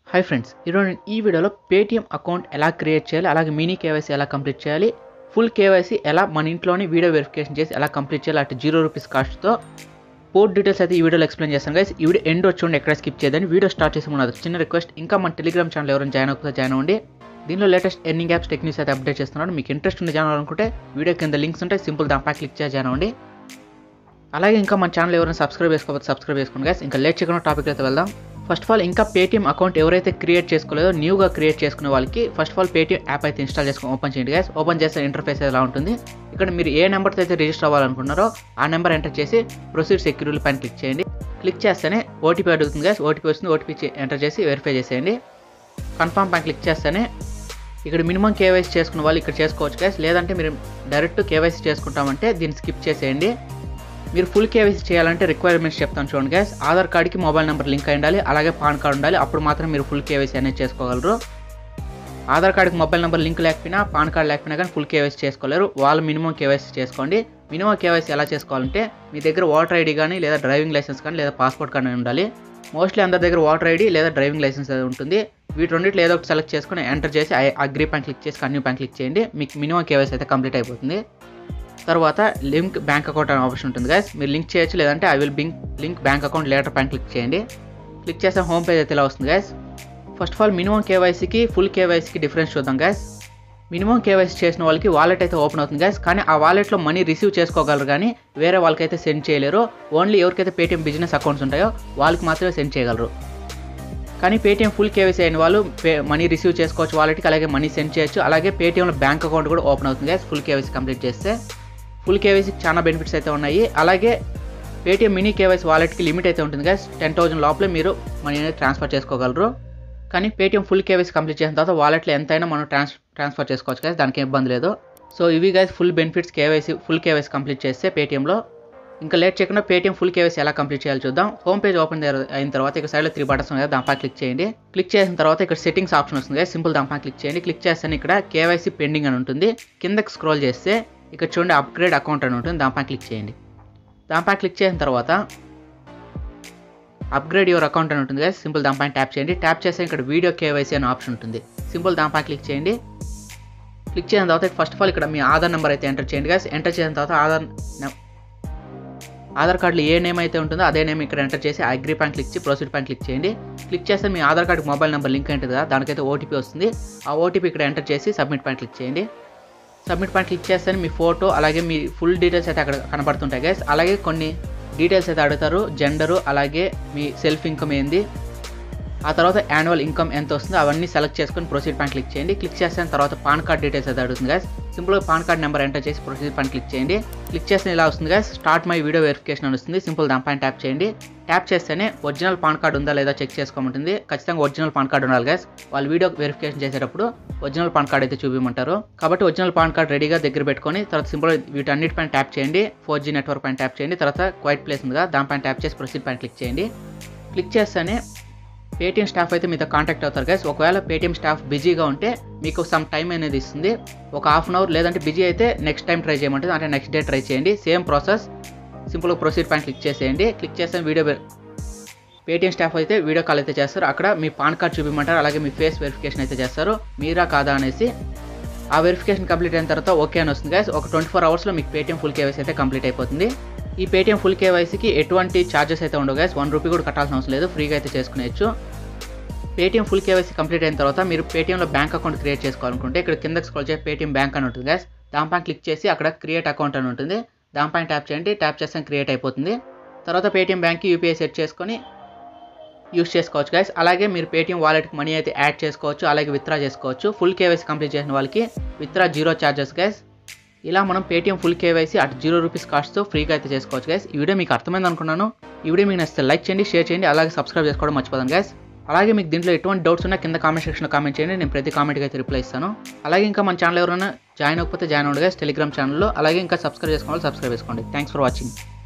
hi friends ఈరోజు నేను ఈ వీడియోలో పేటీఎం అకౌంట్ ఎలా క్రియేట్ చేయాలి అలాగే మినీ కేవైసీ ఎలా కంప్లీట్ చేయాలి ఫుల్ కేవైసీ ఎలా మన ఇంట్లోనే వీడియో వెరిఫికేషన్ చేసి ఎలా కంప్లీట్ చేయాలి అటు జీరో రూపీస్ కాస్ట్తో పోర్ట్ డీటెయిల్స్ అయితే ఈ వీడియోలో ఎక్స్ప్లెయిన్ చేస్తాను గైస్ ఈ వీడియో ఎండ్ వచ్చి ఎక్కడ స్కిప్ చేయదని వీడియో స్టార్ట్ చేసి ఉన్నది చిన్న రిక్వెస్ట్ ఇంకా మన టెలిగ్రామ్ ఛానల్ ఎవరైనా జాయిన్ అవ్వకపోతే జాయిన్ అవ్వండి దీనిలో లేటెస్ట్ ఎర్నింగ్ యాప్స్ టెక్నిక్స్ అయితే అప్డేట్ చేస్తున్నాను మీకు ఇంట్రెస్ట్ ఉంది జాయిన్ అవ్వాలనుకుంటే వీడియో కింద లింక్స్ ఉంటాయి సింపుల్ దాంపై క్లిక్ చేసి జాయిన్ అవ్వండి అలాగే ఇంకా మన ఛానల్ ఎవరైనా సబ్స్క్రైబ్ చేసుకోకపోతే సబ్స్క్రైబ్ చేసుకోండి గైస్ ఇంకా లేట్ చేయకుండా టాపిక్ అయితే వెళ్దాం ఫస్ట్ ఆఫ్ ఆల్ ఇంకా పేటీఎం అకౌంట్ ఎవరైతే క్రియేట్ చేసుకోలేదో న్యూగా క్రియేట్ చేసుకునే వాళ్ళకి first of all Paytm app అయితే ఇన్స్టాల్ చేసుకుని ఓపెన్ చేయండి గైస్ ఓపెన్ చేస్తే ఇంటర్ఫేస్ ఎలా ఉంటుంది ఇక్కడ మీరు ఏ నెంబర్తో అయితే రిజిస్టర్ అవ్వాలనుకున్నారో ఆ నెంబర్ ఎంటర్ చేసి ప్రొసీడ్ సెక్యూరిటీ పైన క్లిక్ చేయండి క్లిక్ చేస్తేనే ఓటీపీ అడుగుతుంది గైస్ ఓటీపీ వస్తుంది ఓటీపీ ఎంటర్ చేసి వెరిఫై చేసేయండి కన్ఫర్మ్ పైన క్లిక్ చేస్తేనే ఇక్కడ మినిమం కేవైసీ చేసుకున్న వాళ్ళు ఇక్కడ చేసుకోవచ్చు గైస్ లేదంటే మీరు డైరెక్ట్ కేవైసీ చేసుకుంటామంటే దీన్ని స్కిప్ చేసేయండి మీరు ఫుల్ కేవైసీ చేయాలంటే రిక్వైర్మెంట్స్ చెప్తాను చూడండి గైస్ ఆధార్ కార్డ్కి మొబైల్ నెంబర్ లింక్ అయి ఉండాలి అలాగే పాన్ కార్డ్ ఉండాలి అప్పుడు మాత్రం మీరు ఫుల్ కేవైసీ అనేది చేసుకోగలరు ఆధార్ కార్డ్కి మొబైల్ నెంబర్ లింక్ లేకపోయినా పాన్ కార్డ్ లేకపోయినా కానీ ఫుల్ కేవైసీ చేసుకోలేరు వాళ్ళు మినిమం కేవైసీ చేసుకోండి మినిమం కేవైసీ ఎలా చేసుకోవాలంటే మీ దగ్గర ఓటర్ ఐడి కానీ లేదా డ్రైవింగ్ లైసెన్స్ కానీ లేదా పాస్పోర్ట్ కానీ ఉండాలి మోస్ట్లీ అందరి దగ్గర ఓటర్ ఐడి లేదా డ్రైవింగ్ లైసెన్స్ అది ఉంటుంది వీటి రెండింటిలో ఏదో ఒకటి సెలెక్ట్ చేసుకుని ఎంటర్ చేసి అగ్రీ పైన క్లిక్ చేసి కన్యూ పైన క్లిక్ చేయండి మీకు మినిమం కేవైసీ అయితే కంప్లీట్ అయిపోతుంది తర్వాత లింక్ బ్యాంక్ అకౌంట్ అనే ఆప్షన్ ఉంటుంది గైస్ మీరు లింక్ చేయొచ్చు లేదంటే ఐ విల్ బింక్ లింక్ బ్యాంక్ అకౌంట్ లేటర్ పైన క్లిక్ చేయండి క్లిక్ చేస్తే హోమ్ పేజ్ అయితే ఇలా వస్తుంది guys first of all minimum కేవైసీకి ఫుల్ కేవైసీకి డిఫరెన్స్ చూద్దాం గైస్ మినిమం కేవైసీ చేసిన వాళ్ళకి వాలెట్ అయితే ఓపెన్ అవుతుంది గైస్ కానీ ఆ వాలెట్లో మనీ రిసీవ్ చేసుకోగలరు కానీ వేరే వాళ్ళకైతే సెండ్ చేయలేరు ఓన్లీ ఎవరికైతే పేటీఎం బిజినెస్ అకౌంట్స్ ఉంటాయో వాళ్ళకి మాత్రమే సెండ్ చేయగలరు కానీ పేటీఎం ఫుల్ కేవైసీ అయిన వాళ్ళు పే మనీ రిసీవ్ చేసుకోవచ్చు వాళ్ళకి అలాగే మనీ సెండ్ చేయొచ్చు అలాగే పేటీఎంలో బ్యాంక్ అకౌంట్ కూడా ఓపెన్ అవుతుంది గైస్ ఫుల్ కేవైసీ కంప్లీట్ చేస్తే ఫుల్ కేవైసీకి చాలా బెనిఫిట్స్ అయితే ఉన్నాయి అలాగే పేటీఎం మినీ కేవైసీ వాలెట్కి లిమిట్ అయితే ఉంటుంది గైస్ టెన్ థౌసండ్ లోపలే మీరు మనీ అనేది ట్రాన్స్ఫర్ చేసుకోగలరు కానీ పేటీఎం ఫుల్ కేవైసీ కంప్లీట్ చేసిన తర్వాత వాలెట్లో ఎంతైనా మనం ట్రాన్స్ ట్రాన్స్ఫర్ చేసుకోవచ్చు గైస్ దానికి ఏం ఇబ్బంది లేదు సో ఇవి guys full benefits KYC full KYC complete చేస్తే పేటీఎంలో ఇంకా లేట్ చేయకుండా పేటీఎం ఫుల్ కేవైసీ ఎలా కంప్లీట్ చేయాలో చూద్దాం హోమ్ పేజ్ ఓపెన్ అయిన తర్వాత ఇక్కడ సైడ్లో త్రీ బటన్స్ ఉన్నాయి దానిపై క్లిక్ చేయండి క్లిక్ చేసిన తర్వాత ఇక్కడ సెట్టింగ్స్ ఆప్షన్ వస్తుంది సింపుల్ దానిపై క్లిక్ చేయండి క్లిక్ చేస్తే ఇక్కడ కేవైసీ పెండింగ్ అని ఉంటుంది కిందకి స్క్రోల్ చేస్తే ఇక్కడ చూడండి అప్గ్రేడ్ అకౌంట్ అని ఉంటుంది దానిపై క్లిక్ చేయండి దానిపై క్లిక్ చేసిన తర్వాత అప్గ్రేడ్ యువర్ అకౌంట్ అని ఉంటుంది కదా సింపుల్ దానిపైన ట్యాప్ చేయండి ట్యాప్ చేస్తే ఇక్కడ వీడియో కేవైసీ అనే ఆప్షన్ ఉంటుంది సింపుల్ దానిపై క్లిక్ చేయండి క్లిక్ చేసిన తర్వాత ఫస్ట్ ఆఫ్ ఆల్ ఇక్కడ మీ ఆధార్ నెంబర్ అయితే ఎంటర్ చేయండి గాస్ ఎంటర్ చేసిన తర్వాత ఆధార్ ఆధార్ కార్డులో ఏ నేమ్ అయితే ఉంటుందో అదే నేమ్ ఇక్కడ ఎంటర్ చేసి అగ్రీ పైన క్లిక్ చేసి ప్రొసీడ్ పైన క్లిక్ చేయండి క్లిక్ చేస్తే మీ ఆధార్ కార్డుకి మొబైల్ నెంబర్ లింక్ ఉంటుంది కదా దానికైతే ఓటీపీ వస్తుంది ఆ ఓటీపీ ఇక్కడ ఎంటర్ చేసి సబ్మిట్ పైన క్లిక్ చేయండి సబ్మిట్ పైన క్లిక్ చేస్తే మీ ఫోటో అలాగే మీ ఫుల్ డీటెయిల్స్ అయితే అక్కడ కనబడుతుంటాయి గైస్ అలాగే కొన్ని డీటెయిల్స్ అయితే అడుగుతారు జెండరు అలాగే మీ సెల్ఫ్ ఇన్కమ్ ఏంది ఆ తర్వాత యాన్యువల్ ఇన్కమ్ ఎంత వస్తుందో అవన్నీ సెలెక్ట్ చేసుకొని ప్రొసీడ్ పైన క్లిక్ చేయండి క్లిక్ చేసిన తర్వాత పాన్ కార్డ్ డీటెయిల్స్ అయితే అడుగుతుంది గైస్ సింపుల్గా పాన్ కార్డ్ నెంబర్ ఎంటర్ చేసి ప్రొసీడ్ పైన క్లిక్ చేయండి క్లిక్ చేస్తే ఇలా వస్తుంది guys start my video verification అని వస్తుంది సింపుల్ దానిపైన ట్యాప్ చేయండి ట్యాప్ చేస్తేనే ఒరిజినల్ పాన్ కార్డ్ ఉందా లేదా చెక్ చేసుకోమంటుంది ఖచ్చితంగా ఒరిజినల్ పాన్ కార్డ్ ఉండాలి గైస్ వాళ్ళు వీడియో వెరిఫికేషన్ చేసేటప్పుడు ఒరిజినల్ పాన్ కార్డ్ అయితే చూపించమంటారు కాబట్టి ఒరిజినల్ పాన్ కార్డ్ రెడీగా దగ్గర పెట్టుకొని తర్వాత సింపుల్ వీటన్నిటిపైన ట్యాప్ చేయండి ఫోర్ జీ నెట్వర్క్ పైన ట్యాప్ చేయండి తర్వాత క్వైట్ ప్లేస్ ఉందిగా దానిపైన ట్యాప్ చేసి ప్రొసీడ్ పైన క్లిక్ చేయండి క్లిక్ చేస్తేనే పేటీఎం స్టాఫ్ అయితే మీతో కాంటాక్ట్ అవుతారు గైస్ ఒకవేళ పేటీఎం స్టాఫ్ బిజీగా ఉంటే మీకు సమ్ టైం అనేది ఇస్తుంది ఒక హాఫ్ అన్ అవర్ లేదంటే బిజీ అయితే నెక్స్ట్ టైం ట్రై చేయమంటుంది అంటే నెక్స్ట్ డే ట్రై చేయండి సేమ్ ప్రాసెస్ సింపుల్గా ప్రొసీడ్ పైన క్లిక్ చేసేయండి క్లిక్ చేస్తే వీడియో పేటీఎం స్టాఫ్ అయితే వీడియో కాల్ అయితే చేస్తారు అక్కడ మీ పాన్ కార్డ్ చూపించమంటారు అలాగే మీ ఫేస్ వెరిఫికేషన్ అయితే చేస్తారు మీరా కాదా అనేసి ఆ వెరిఫికేషన్ కంప్లీట్ అయిన తర్వాత ఓకే అని వస్తుంది గైస్ ఒక ట్వంటీ ఫోర్ అవర్స్లో మీకు పేటీఎం ఫుల్ కేవైసీ అయితే కంప్లీట్ అయిపోతుంది ఈ పేటీఎం ఫుల్ కేవైసీకి ఎటువంటి ఛార్జెస్ అయితే ఉండవు గైస్ వన్ రూపీ కూడా కట్టాల్సిన అవసరం లేదు ఫ్రీగా అయితే చేసుకునేచ్చు పేటీఎం ఫుల్ కేవైసీ కంప్లీట్ అయిన తర్వాత మీరు పేటీఎంలో బ్యాంక్ అకౌంట్ క్రియేట్ చేసుకోవాలనుకుంటే ఇక్కడ కిందకి స్క్రోల్ చేసి పేటీఎం బ్యాంక్ అని ఉంటుంది గైస్ దానిపైన క్లిక్ చేసి అక్కడ క్రియేట్ అకౌంట్ అని ఉంటుంది దానిపైన ట్యాప్ చేయండి ట్యాప్ చేస్తే క్రియేట్ అయిపోతుంది తర్వాత పేటీఎం బ్యాంక్కి యూపీఐ సెట్ చేసుకొని యూస్ చేసుకోవచ్చు గైస్ అలాగే మీరు పేటీఎం వాలెట్కి మనీ అయితే యాడ్ చేసుకోవచ్చు అలాగే విత్డ్రా చేసుకోవచ్చు ఫుల్ కేవైసీ కంప్లీట్ చేసిన వాళ్ళకి విత్డ్రా జీరో ఛార్జెస్ గైస్ ఇలా మనం పేటీఎం ఫుల్ కేవైసీ అటు జీరో రూపీస్ కాస్ట్తో ఫ్రీగా అయితే చేసుకోవచ్చు గైస్ ఈ వీడియో మీకు అర్థమైంది అనుకున్నాను ఈ వీడియో మీకు నచ్చితే లైక్ చేయండి షేర్ చేయండి అలాగే సబ్స్క్రైబ్ చేసుకోవడం మర్చిపోదాం గైస్ అలాగే మీకు దీంట్లో ఎటువంటి డౌట్స్ ఉన్నా కింద కామెంట్ సెక్షన్లో కామెంట్ చేయండి నేను ప్రతి కామెంట్కి అయితే రిప్లై ఇస్తాను అలాగే ఇంకా మన ఛానల్ ఎవరైనా జాయిన్ అవ్వకపోతే జాయిన్ అవ్వండి గైస్ టెలిగ్రామ్ ఛానల్లో అలాగే ఇంకా సబ్స్క్రైబ్ చేసుకోవాలి సబ్స్క్రైబ్ చేసుకోండి థ్యాంక్స్ ఫర్ వాచింగ్